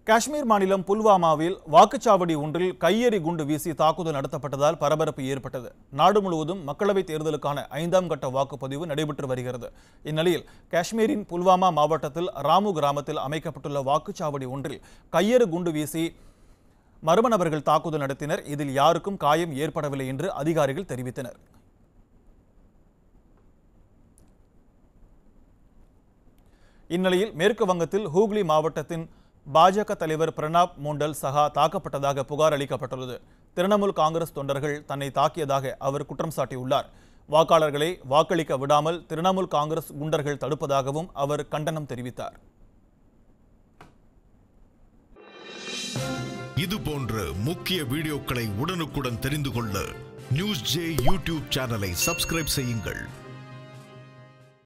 காஷ்மீர் மாநிலம் புல்வாமாவில் வாக்குச்சாவடி ஒன்றில் கையெறி குண்டு வீசி தாக்குதல் நடத்தப்பட்டதால் பரபரப்பு ஏற்பட்டது நாடு முழுவதும் மக்களவைத் தேர்தலுக்கான ஐந்தாம் கட்ட வாக்குப்பதிவு நடைபெற்று வருகிறது இந்நிலையில் காஷ்மீரின் புல்வாமா மாவட்டத்தில் ராமு கிராமத்தில் அமைக்கப்பட்டுள்ள வாக்குச்சாவடி ஒன்றில் கையெறி குண்டு வீசி மர்ம நபர்கள் தாக்குதல் நடத்தினர் இதில் யாருக்கும் காயம் ஏற்படவில்லை என்று அதிகாரிகள் தெரிவித்தனர் இந்நிலையில் மேற்கு வங்கத்தில் ஹூக்ளி மாவட்டத்தின் பாஜக தலைவர் பிரணாப் மோண்டல் சஹா தாக்கப்பட்டதாக புகார் அளிக்கப்பட்டுள்ளது திரிணாமுல் காங்கிரஸ் தொண்டர்கள் தன்னை தாக்கியதாக அவர் குற்றம் சாட்டியுள்ளார் வாக்காளர்களை வாக்களிக்க விடாமல் திரிணாமுல் காங்கிரஸ் குண்டர்கள் தடுப்பதாகவும் அவர் கண்டனம் தெரிவித்தார் இது போன்ற முக்கிய வீடியோக்களை உடனுக்குடன் தெரிந்து கொள்ள நியூஸ் ஜே யூடியூப் சேனலை சப்ஸ்கிரைப் செய்யுங்கள்